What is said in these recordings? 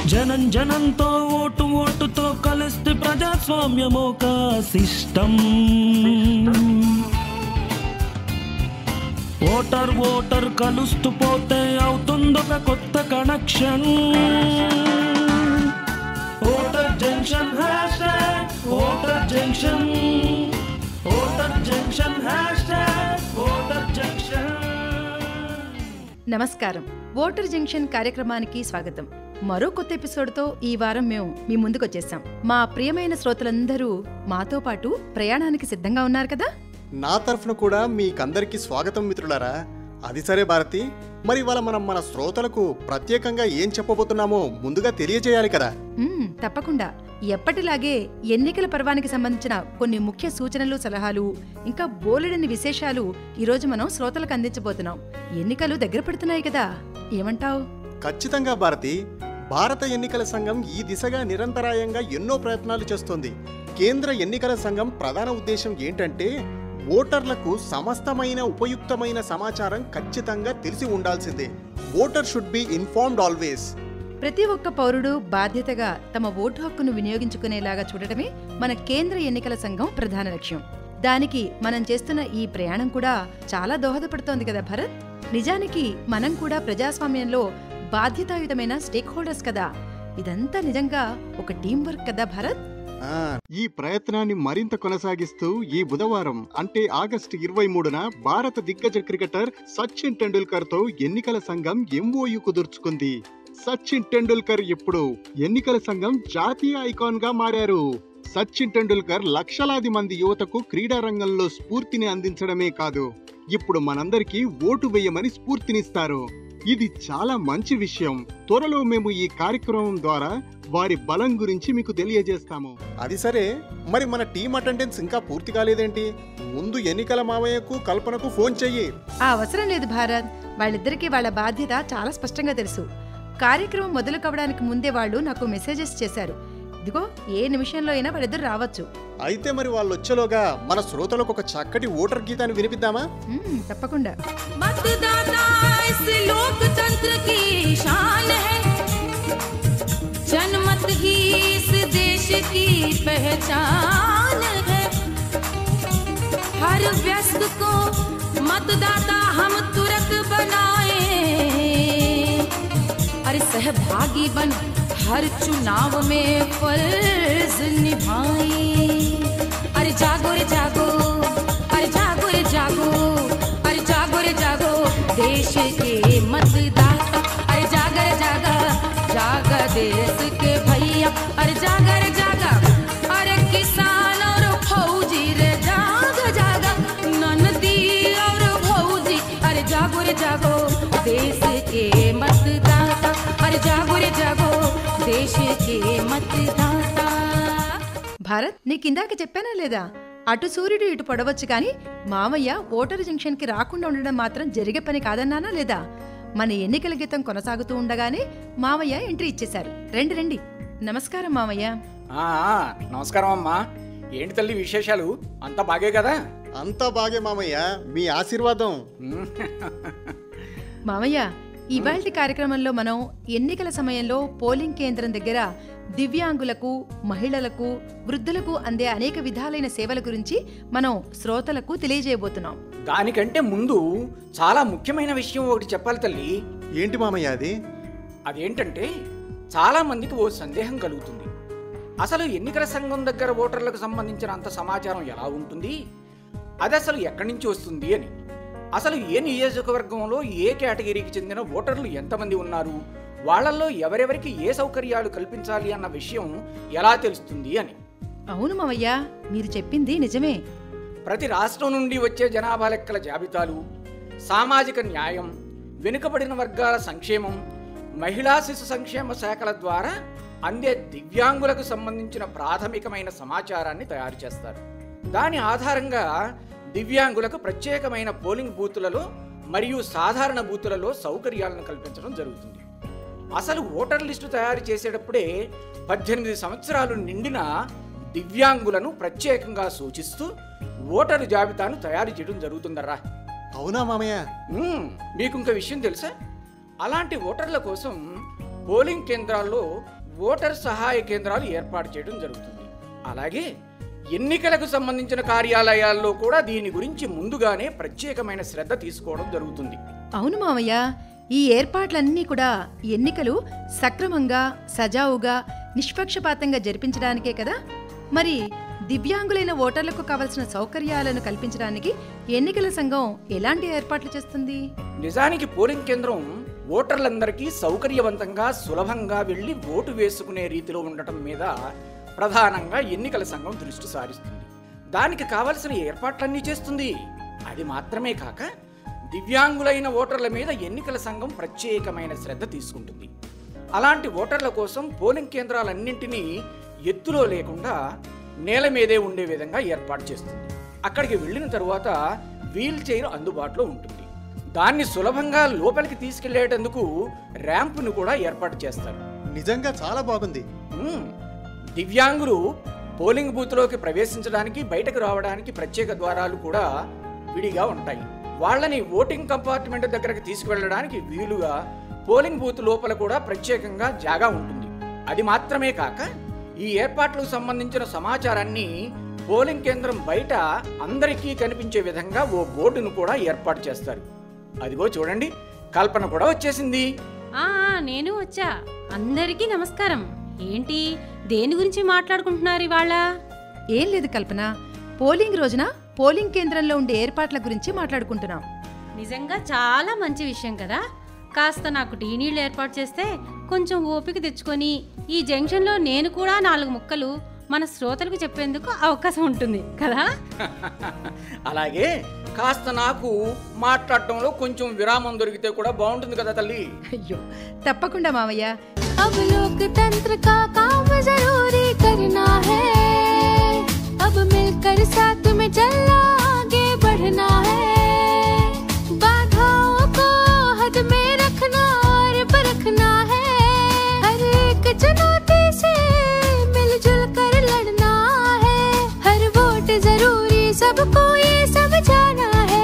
జనం జనంతో ఓటు ఓటుతో కలిస్తే ప్రజాస్వామ్యం ఒక సిస్టమ్ ఓటర్ ఓటర్ కలుస్తూ పోతే అవుతుందొక కొత్త connection voter junction hashtag voter junction voter junction hashtag voter junction నమస్కారం ఓటర్ జంక్షన్ కార్యక్రమానికి స్వాగతం మరో కొత్త ఎపిసోడ్తో ఈ వారం మేము మీ ముందుకు వచ్చేసాం మా ప్రియమైన శ్రోతలందరూ మాతో పాటు ప్రయాణానికి సిద్ధంగా ఉన్నారు కదా నా తరఫున కూడా మీకందరికీ స్వాగతం మిత్రులారా అది సరే భారతి మరి ఇవాళ మనం మన శ్రోతలకు ప్రత్యేకంగా ఏం చెప్పబోతున్నామో ముందుగా తెలియజేయాలి కదా మ్మ్, తప్పకుండా ఎప్పటిలాగే ఎన్నికల పర్వానికి సంబంధించిన కొన్ని ముఖ్య సూచనలు సలహాలు ఇంకా బోలెడని విశేషాలు ఈరోజు మనం శ్రోతలకు అందించబోతున్నాం ఎన్నికలు దగ్గర పడుతున్నాయి కదా ఏమంటావ్ ఖచ్చితంగా భారతి భారత ఎన్నికల సంఘం ఈ దిశగా నిరంతరాయంగా ఎన్నో ప్రయత్నాలు చేస్తోంది కేంద్ర ఎన్నికల సంఘం ప్రధాన ఉద్దేశం ఏంటంటే ఓటర్లకు సమస్తమైన ఉపయుక్తమైన సమాచారం ఖచ్చితంగా తెలిసి ఉండాల్సిందే voter should be informed always ప్రతి ఒక్క పౌరుడు బాధ్యతగా తమ ఓటు హక్కును వినియోగించుకునేలాగా చూడటమే మన కేంద్ర ఎన్నికల సంఘం ప్రధాన లక్ష్యం దానికి మనం చేస్తున్న ఈ ప్రయాణం కూడా చాలా దోహదపడుతోంది కదా భరత్ నిజానికి మనం కూడా ప్రజాస్వామ్యంలో బాధ్యతాయుతమైన స్టేక్ హోల్డర్స్ కదా ఇదంతా నిజంగా ఒక టీం వర్క్ కదా భరత్ ఆ, ఈ ప్రయత్నాన్ని మరింత కొనసాగిస్తూ ఈ బుధవారం అంటే ఆగస్టు ఇరవై మూడున భారత దిగ్గజ క్రికెటర్ సచిన్ టెండూల్కర్ తో ఎన్నికల సంఘం ఎంఓయు కుదుర్చుకుంది సచిన్ టెండూల్కర్ ఇప్పుడు ఎన్నికల సంఘం జాతీయ ఐకాన్ గా మారారు సచిన్ టెండూల్కర్ లక్షలాది మంది యువతకు క్రీడా రంగంలో స్ఫూర్తిని అందించడమే కాదు ఇప్పుడు మనందరికీ ఓటు వేయమని స్ఫూర్తినిస్తారు ఇది చాలా మంచి విషయం త్వరలో మేము ఈ కార్యక్రమం ద్వారా వారి బలం గురించి మీకు తెలియజేస్తాము అది సరే మరి మన టీం అటెండెన్స్ ఇంకా పూర్తి కాలేదేంటి ముందు ఎన్నికల మావయ్యకు కల్పనకు ఫోన్ చెయ్యి ఆ అవసరం లేదు భారత్ వాళ్ళిద్దరికీ వాళ్ళ బాధ్యత చాలా స్పష్టంగా తెలుసు కార్యక్రమం మొదలు కావడానికి ముందే వాళ్ళు నాకు మెసేజెస్ చేశారు ఇదిగో ఏ నిమిషంలో అయినా వాళ్ళిద్దరు రావచ్చు అయితే మరి వాళ్ళు వచ్చేలోగా మన శ్రోతలకు ఒక చక్కటి ఓటర్ గీతాన్ని వినిపిద్దామా మ్మ్, తప్పకుండా मतदाता इस लोकतंत्र की शान है जनमत ही इस देश की पहचान है हर व्यस्त को मतदाता हम तुरंत बनाए अरे सहभागी बन हर चुनाव में फर्ज निभाए अरे जागो रे जागो अरे जागो रे जागो अरे जागो रे जागो देश के मतदाता अरे जागर जागा जागा देश के भैया अरे जागर जागा अरे किसान और फौजी रे जाग जागा ननदी और फौजी अरे जागो रे जागो देश के मतदाता अरे जागो रे जागो देश के मतदाता భారత్ నీకిందాక చెప్పానా లేదా అటు సూర్యుడు ఇటు పొడవచ్చు కానీ మామయ్య ఓటరు జంక్షన్కి రాకుండా ఉండడం మాత్రం జరిగే పని కాదన్నానా లేదా మన ఎన్నికల గీతం కొనసాగుతూ ఉండగానే మామయ్య ఎంట్రీ ఇచ్చేశారు రండి రండి నమస్కారం మామయ్య ఆ, ఆ, నమస్కారం అమ్మా ఏంటి తల్లి విశేషాలు అంతా బాగే కదా అంతా బాగే మామయ్య మీ ఆశీర్వాదం ఉమ్, మామయ్య ఇవాల్టి కార్యక్రమంలో మనం ఎన్నికల సమయంలో పోలింగ్ కేంద్రం దగ్గర దివ్యాంగులకు మహిళలకు వృద్ధులకు అందే అనేక విధాలైన సేవల గురించి మనం శ్రోతలకు తెలియజేయబోతున్నాం దానికంటే ముందు చాలా ముఖ్యమైన విషయం ఒకటి చెప్పాలి తల్లి ఏంటి మామయ్య అది అదేంటంటే చాలా మందికి ఓ సందేహం కలుగుతుంది అసలు ఎన్నికల సంఘం దగ్గర ఓటర్లకు సంబంధించిన అంత సమాచారం ఎలా ఉంటుంది అది అసలు ఎక్కడి నుంచి వస్తుంది అని అసలు ఏ నియోజకవర్గంలో ఏ కేటగిరీకి చెందిన ఓటర్లు ఎంతమంది ఉన్నారు వాళ్ళల్లో ఎవరెవరికి ఏ సౌకర్యాలు కల్పించాలి అన్న విషయం ఎలా తెలుస్తుంది అని అవును మామయ్య మీరు చెప్పింది నిజమే ప్రతి రాష్ట్రం నుండి వచ్చే జనాభా లెక్కల జాబితాలు సామాజిక న్యాయం వెనుకబడిన వర్గాల సంక్షేమం మహిళా శిశు సంక్షేమ శాఖల ద్వారా అందే దివ్యాంగులకు సంబంధించిన ప్రాథమికమైన సమాచారాన్ని తయారు చేస్తారు దాని ఆధారంగా దివ్యాంగులకు ప్రత్యేకమైన పోలింగ్ బూతులలో మరియు సాధారణ బూతులలో సౌకర్యాలను కల్పించడం జరుగుతుంది అసలు ఓటర్ లిస్టు తయారు చేసేటప్పుడే పద్దెనిమిది సంవత్సరాలు నిండిన దివ్యాంగులను ప్రత్యేకంగా సూచిస్తూ ఓటరు జాబితాను తయారు చేయడం జరుగుతుందర్రా అవునా మామయ్య మ్మ్, మీకు ఇంకో విషయం తెలుసా అలాంటి ఓటర్ల కోసం పోలింగ్ కేంద్రాల్లో ఓటర్ సహాయ కేంద్రాలు ఏర్పాటు చేయడం జరుగుతుంది అలాగే ఎన్నికలకు సంబంధించిన కార్యాలయాల్లో కూడా దీని గురించి ముందుగానే ప్రత్యేకమైన శ్రద్ధ తీసుకోవడం జరుగుతుంది అవును మామయ్య ఈ ఏర్పాట్లన్నీ కూడా ఎన్నికలు సక్రమంగా సజావుగా నిష్పక్షపాతంగా జరిపించడానికే కదా మరి దివ్యాంగులైన ఓటర్లకు కావలసిన సౌకర్యాలను కల్పించడానికి ఎన్నికల సంఘం ఎలాంటి ఏర్పాట్లు చేస్తుంది నిజానికి పోలింగ్ కేంద్రం ఓటర్లందరికీ సౌకర్యవంతంగా సులభంగా వెళ్లి ఓటు వేసుకునే రీతిలో ఉండటం మీద ప్రధానంగా ఎన్నికల సంఘం దృష్టి సారిస్తుంది దానికి కావలసిన ఏర్పాట్లన్నీ చేస్తుంది అది మాత్రమే కాక దివ్యాంగులైన ఓటర్ల మీద ఎన్నికల సంఘం ప్రత్యేకమైన శ్రద్ధ తీసుకుంటుంది అలాంటి ఓటర్ల కోసం పోలింగ్ కేంద్రాలన్నింటినీ ఎత్తులో లేకుండా నేల మీదే ఉండే విధంగా ఏర్పాటు చేస్తుంది అక్కడికి వెళ్ళిన తరువాత వీల్ చైర్ అందుబాటులో ఉంటుంది దాన్ని సులభంగా లోపలికి తీసుకెళ్లేటందుకు ర్యాంపును కూడా ఏర్పాటు చేస్తారు నిజంగా చాలా బాగుంది మ్మ్. దివ్యాంగులు పోలింగ్ బూత్లోకి ప్రవేశించడానికి బయటకు రావడానికి ప్రత్యేక ద్వారాలు కూడా విడిగా ఉంటాయి వాళ్ళని ఓటింగ్ కంపార్ట్మెంట్ దగ్గరకు తీసుకువెళ్ళడానికి వీలుగా పోలింగ్ బూత్ లోపల కూడా ప్రత్యేకంగా జాగా ఉంటుంది అది మాత్రమే కాక ఈ ఏర్పాట్లకు సంబంధించిన సమాచారాన్ని పోలింగ్ కేంద్రం బయట అందరికీ కనిపించే విధంగా ఓ బోర్డును కూడా ఏర్పాటు చేస్తారు అదిగో చూడండి కల్పన కూడా వచ్చేసింది ఆ ఆ, నేను వచ్చా అందరికీ నమస్కారం ఏంటి దేని గురించి మాట్లాడుకుంటున్నారు ఇవాళ ఏం లేదు కల్పన పోలింగ్ రోజున పోలింగ్ కేంద్రంలో ఉండే ఏర్పాట్ల గురించి మాట్లాడుకుంటున్నాం నిజంగా చాలా మంచి విషయం కదా కాస్త నాకు టీ నీళ్ళు ఏర్పాటు చేస్తే కొంచెం ఓపిక తెచ్చుకొని ఈ జంక్షన్లో నేను కూడా నాలుగు ముక్కలు మన శ్రోతలకు చెప్పేందుకు అవకాశం ఉంటుంది కదా అలాగే కాస్త నాకు మాట్లాడటంలో కొంచెం విరామం దొరికితే కూడా బాగుంటుంది కదా తల్లి అయ్యో తప్పకుండా మామయ్య अब लोकतंत्र का काम जरूरी करना है अब मिलकर साथ में चलना आगे बढ़ना है बाधाओं को हद में रखना और परखना है हर एक चुनौती से मिलजुल कर लड़ना है हर वोट जरूरी सबको ये समझाना है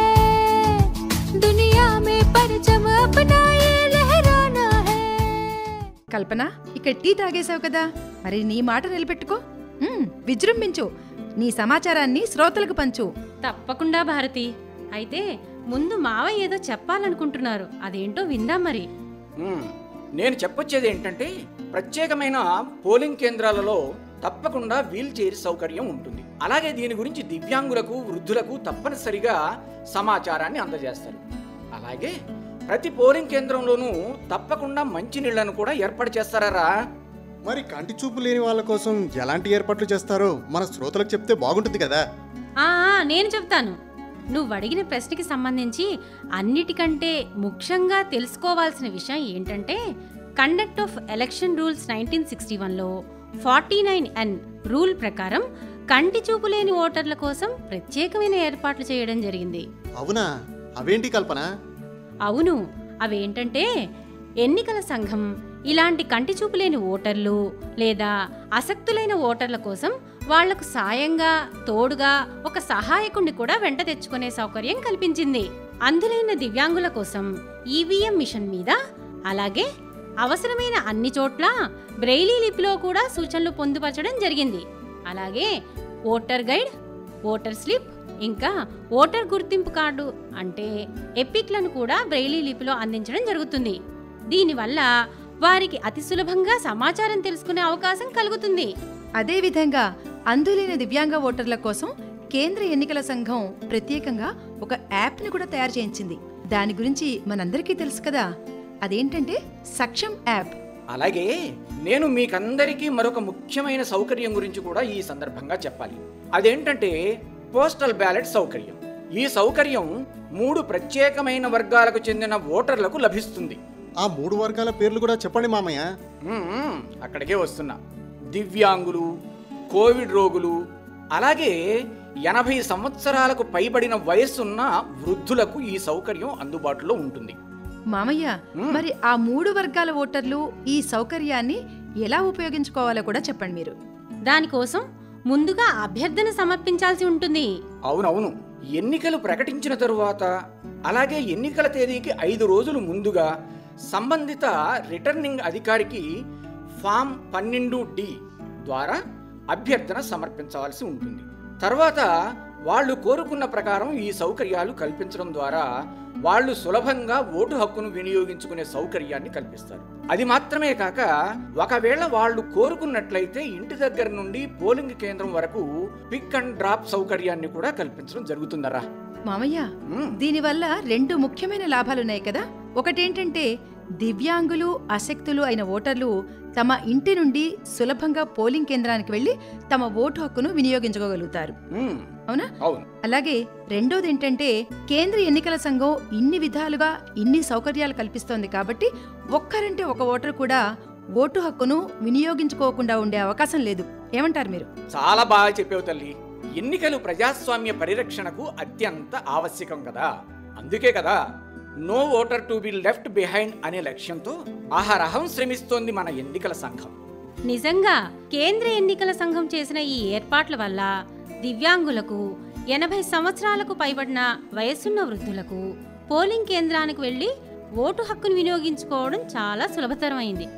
दुनिया में परचम अपना ये लहराना है కల్పన ఇక్కడ టీ తాగేశావు కదా మరి నీ మాట నిలబెట్టుకో ఉమ్, విజృంభించు నీ సమాచారాన్ని శ్రోతలకు పంచు తప్పకుండా భారతి అయితే ముందు మావయ్య ఏదో చెప్పాలనుకుంటున్నారు అదేంటో విందాం మరి మ్మ్. నేను చెప్పొచ్చేది ఏంటంటే ప్రత్యేకమైన పోలింగ్ కేంద్రాలలో తప్పకుండా వీల్ చైర్ సౌకర్యం ఉంటుంది అలాగే దీని గురించి దివ్యాంగులకు వృద్ధులకు తప్పనిసరిగా సమాచారాన్ని అందజేస్తారు అలాగే ప్రతి పోలింగ్ కేంద్రంలోనూ తప్పకుండా మంచినీళ్లను కూడా ఏర్పాటు చేస్తారా మరి కంటి చూపు లేని వాళ్ళ కోసం ఎలాంటి ఏర్పాట్లు చేస్తారో మన శ్రోతలకు చెప్తే బాగుంటుంది కదా ఆ ఆ, నేను చెప్తాను నువ్వు అడిగిన ప్రశ్నకి సంబంధించి అన్నిటికంటే ముఖ్యంగా తెలుసుకోవాల్సిన విషయం ఏంటంటే conduct of election rules nineteen sixty వన్లో ఫార్టీ నైన్ ఎన్ రూల్ ప్రకారం కంటి చూపు లేని ఓటర్ల కోసం ప్రత్యేకమైన ఏర్పాట్లు చేయడం జరిగింది అవునా అవేంటి కల్పన అవును అవేంటంటే ఎన్నికల సంఘం ఇలాంటి కంటి చూపు లేని ఓటర్లు లేదా అసక్తులైన ఓటర్ల కోసం వాళ్లకు సాయంగా తోడుగా ఒక సహాయకుణ్ణి కూడా వెంట తెచ్చుకునే సౌకర్యం కల్పించింది అందులైన దివ్యాంగుల కోసం ఈవీఎం మిషన్ మీద అలాగే అవసరమైన అన్ని చోట్ల బ్రెయిలీ లిపిలో కూడా సూచనలు పొందుపరచడం జరిగింది అలాగే ఓటర్ గైడ్ ఓటర్ స్లిప్ ఇంకా ఓటర్ గుర్తింపు కార్డు అంటే ఎపిక్లను కూడా బ్రెయిలీ లిపిలో అందించడం జరుగుతుంది దీనివల్ల వారికి అతి సులభంగా సమాచారం తెలుసుకునే అవకాశం కలుగుతుంది అదేవిధంగా అందులేని దివ్యాంగ ఓటర్ల కోసం కేంద్ర ఎన్నికల సంఘం ప్రత్యేకంగా ఒక యాప్ని కూడా తయారు చేయించింది దాని గురించి మనందరికీ తెలుసు కదా అదేంటంటే సక్షం యాప్ అలాగే నేను మీకందరికీ మరొక ముఖ్యమైన సౌకర్యం గురించి కూడా ఈ సందర్భంగా చెప్పాలి అదేంటంటే పోస్టల్ బ్యాలెట్ సౌకర్యం ఈ సౌకర్యం మూడు ప్రత్యేకమైన వర్గాలకు చెందిన ఓటర్లకు లభిస్తుంది ఆ మూడు వర్గాల పేర్లు కూడా చెప్పండి మామయ్య మ్మ్, అక్కడికే వస్తున్నా దివ్యాంగులు కోవిడ్ రోగులు అలాగే ఎనభై సంవత్సరాలకు పైబడిన వయస్సున్న వృద్ధులకు ఈ సౌకర్యం అందుబాటులో ఉంటుంది మామయ్య మ్మ్. మరి ఆ మూడు వర్గాల ఓటర్లు ఈ సౌకర్యాన్ని ఎలా ఉపయోగించుకోవాలో కూడా చెప్పండి మీరు దానికోసం ముందుగా అభ్యర్థన సమర్పించాల్సి ఉంటుంది అవునవును ఎన్నికలు ప్రకటించిన తరువాత అలాగే ఎన్నికల తేదీకి ఐదు రోజులు ముందుగా సంబంధిత రిటర్నింగ్ అధికారికి ఫామ్ పన్నెండు డి ద్వారా అభ్యర్థన సమర్పించవలసి ఉంటుంది తర్వాత వాళ్ళు కోరుకున్న ప్రకారం ఈ సౌకర్యాలు కల్పించడం ద్వారా వాళ్ళు సులభంగా ఓటు హక్కును వినియోగించుకునే సౌకర్యాన్ని కల్పిస్తారు అది మాత్రమే కాక ఒకవేళ వాళ్ళు కోరుకున్నట్లయితే ఇంటి దగ్గర నుండి పోలింగ్ కేంద్రం వరకు పిక్ అండ్ డ్రాప్ సౌకర్యాన్ని కూడా కల్పించడం జరుగుతుందరా మామయ్య మ్మ్. దీనివల్ల రెండు ముఖ్యమైన లాభాలున్నాయి కదా ఒకటేంటంటే దివ్యాంగులు అశక్తులు అయిన ఓటర్లు తమ ఇంటి నుండి సులభంగా పోలింగ్ కేంద్రానికి వెళ్లి తమ ఓటు హక్కును వినియోగించుకోగలుగుతారు మ్మ్. అవునా అవును అలాగే రెండోది ఏంటంటే కేంద్ర ఎన్నికల సంఘం ఇన్ని విధాలుగా ఇన్ని సౌకర్యాలు కల్పిస్తోంది కాబట్టి ఒక్కరంటే ఒక ఓటర్ కూడా ఓటు హక్కును వినియోగించుకోకుండా ఉండే అవకాశం లేదు ఏమంటారు మీరు చాలా బాగా చెప్పావు తల్లి ఎన్నికలు ప్రజాస్వామ్య పరిరక్షణకు అత్యంత ఆవశ్యకం కదా అందుకే కదా no voter to be left behind అనే లక్ష్యంతో ఆహారహం శ్రమిస్తోంది మన ఎన్నికల సంఘం నిజంగా కేంద్ర ఎన్నికల సంఘం చేసిన ఈ ఏర్పాట్ల వల్ల దివ్యాంగులకు ఎనభై సంవత్సరాలకు పైబడిన వయస్సున్న వృద్ధులకు పోలింగ్ కేంద్రానికి వెళ్లి ఓటు హక్కును వినియోగించుకోవడం చాలా సులభతరమైంది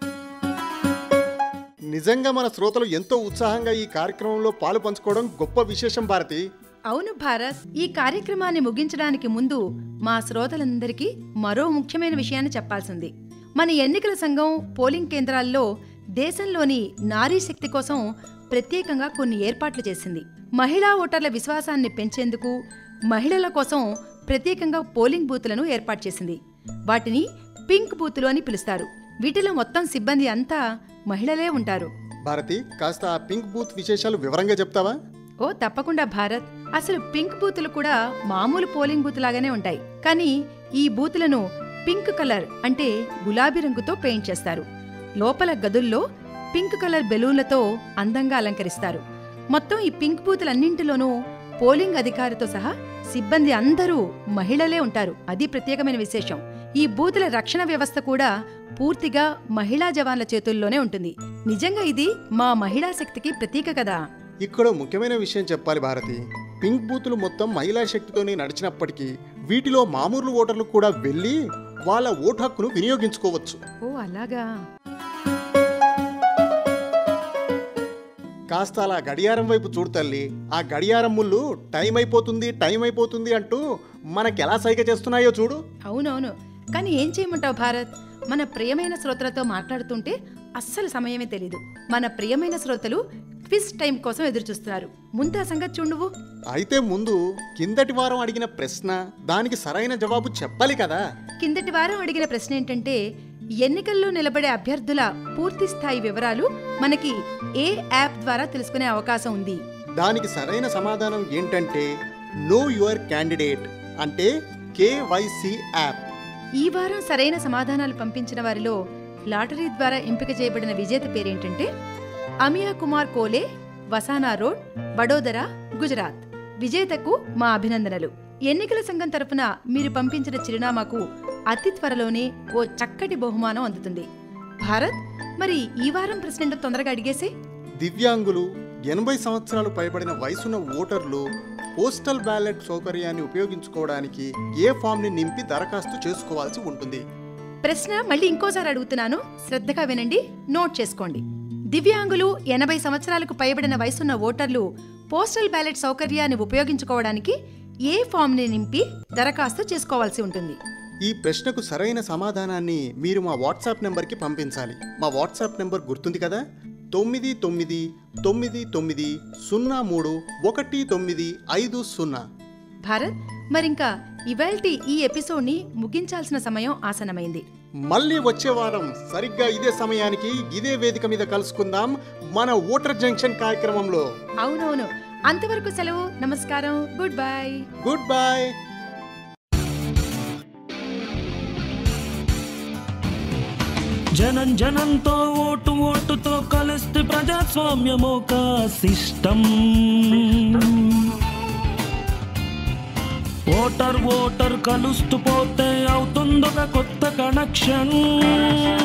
నిజంగా మన శ్రోతలు ఎంతో ఉత్సాహంగా ఈ కార్యక్రమంలో పాలు పంచుకోవడం గొప్ప విశేషం భారతి అవును భారత్ ఈ కార్యక్రమాన్ని ముగించడానికి ముందు మా శ్రోతలందరికీ మరో ముఖ్యమైన విషయాన్ని చెప్పాల్సింది మన ఎన్నికల సంఘం పోలింగ్ కేంద్రాల్లో దేశంలోని నారీ శక్తి కోసం ప్రత్యేకంగా కొన్ని ఏర్పాట్లు చేసింది మహిళా ఓటర్ల విశ్వాసాన్ని పెంచేందుకు మహిళల కోసం ప్రత్యేకంగా పోలింగ్ బూతులను ఏర్పాటు చేసింది వాటిని పింక్ బూతులు అని పిలుస్తారు వీటిలో మొత్తం సిబ్బంది అంతా మహిళలే ఉంటారు భారతి కాస్త ఆ పింక్ బూత్ విశేషాలు వివరంగా చెప్తావా ఓ తప్పకుండా భారత్ అసలు పింక్ బూతులు కూడా మామూలు పోలింగ్ బూత్ లాగానే ఉంటాయి కానీ ఈ బూతులను పింక్ కలర్ అంటే గులాబీ రంగుతో పెయింట్ చేస్తారు లోపల గదుల్లో పింక్ కలర్ బెలూన్లతో అందంగా అలంకరిస్తారు మొత్తం ఈ పింక్ బూతులన్నింటిలోనూ పోలింగ్ అధికారితో సహా సిబ్బంది అందరూ మహిళలే ఉంటారు అది ప్రత్యేకమైన విశేషం ఈ బూతుల రక్షణ వ్యవస్థ కూడా పూర్తిగా మహిళా జవాన్ల చేతుల్లోనే ఉంటుంది నిజంగా ఇది మా మహిళా శక్తికి ప్రతీక కదా ఇక్కడ ముఖ్యమైన విషయం చెప్పాలి భారతి పింక్ బూతులు మొత్తం మహిళా శక్తితోనే నడిచినప్పటికీ వీటిలో మామూలు ఓటర్లు కూడా వెళ్ళి వాళ్ళ ఓటు హక్కును వినియోగించుకోవచ్చు ఓ అలాగా కాస్త అలా గడియారం వైపు చూడు తల్లి ఆ గడియారం ముళ్ళు టైం అయిపోతుంది టైం అయిపోతుంది అంటూ మనకెలా సైగ చేస్తున్నాయో చూడు అవునవును కానీ ఏం చేయమంటావు భారత్ మన ప్రియమైన శ్రోతలతో మాట్లాడుతుంటే అస్సలు సమయమే తెలీదు మన ప్రియమైన శ్రోతలు క్విజ్ టైం కోసం ఎదురు చూస్తున్నారు ముందు ఆ సంగతి చూడు నువ్వు అయితే ముందు కిందటి వారం అడిగిన ప్రశ్న దానికి సరైన జవాబు చెప్పాలి కదా కిందటి వారం అడిగిన ప్రశ్న ఏంటంటే ఎన్నికల్లో నిలబడే అభ్యర్థుల పూర్తి స్థాయి వివరాలు మనకి ఏ యాప్ ద్వారా తెలుసుకునే అవకాశం ఉంది దానికి సరైన సమాధానం ఏంటంటే నో యువర్ క్యాండిడేట్ అంటే కేవైసీ యాప్ ఈ వారం సరైన సమాధానాలు పంపించిన వారిలో లాటరీ ద్వారా ఎంపిక చేయబడిన విజేత పేరేంటంటే అమియా కుమార్ కోలే వసానా రోడ్ వడోదరా గుజరాత్ విజేతకు మా అభినందనలు ఎన్నికల సంఘం తరపున మీరు పంపించిన చిరునామాకు అతి త్వరలోనే ఓ చక్కటి బహుమానం అందుతుంది భారత్ మరి ఈ వారం ప్రశ్న ఏంటో తొందరగా అడిగేసే దివ్యాంగులు ఎనభై సంవత్సరాలు పైబడిన వయసున్న ఓటర్లు పోస్టల్ బ్యాలెట్ సౌకర్యాన్ని ఉపయోగించుకోవడానికి ఏ ఫామ్ని నింపి దరఖాస్తు చేసుకోవాల్సి ఉంటుంది ప్రశ్న మళ్ళీ ఇంకోసారి అడుగుతున్నాను శ్రద్ధగా వినండి నోట్ చేసుకోండి దివ్యాంగులు ఎనభై సంవత్సరాలకు పైబడిన వయసున్న ఓటర్లు పోస్టల్ బ్యాలెట్ సౌకర్యాన్ని ఉపయోగించుకోవడానికి ఏ ఫామ్ని నింపి దరఖాస్తు చేసుకోవాల్సి ఉంటుంది ఈ ప్రశ్నకు సరైన సమాధానాన్ని మీరు మా వాట్సాప్ నెంబర్కి పంపించాలి మా వాట్సాప్ నెంబర్ గుర్తుంది కదా తొమ్మిది తొమ్మిది తొమ్మిది తొమ్మిది సున్నా మూడు ఒకటి తొమ్మిది ఐదు సున్నా భారత్ మరింకా ఇవాల్టి ఈ ఎపిసోడ్ని ముగించాల్సిన సమయం ఆసనమైంది మళ్ళీ వచ్చే వారం సరిగ్గా ఇదే సమయానికి ఇదే వేదిక మీద కలుసుకుందాం మన ఓటర్ జంక్షన్ కార్యక్రమంలో అవునవును అంతవరకు సెలవు నమస్కారం గుడ్ బై గుడ్ బై జనం జనంతో ఓటు ఓటుతో కలిస్తే ప్రజాస్వామ్యం ఒక సిస్టమ్ ఓటర్ ఓటర్ కలుస్తూ పోతే అవుతుందొక కొత్త కనెక్షన్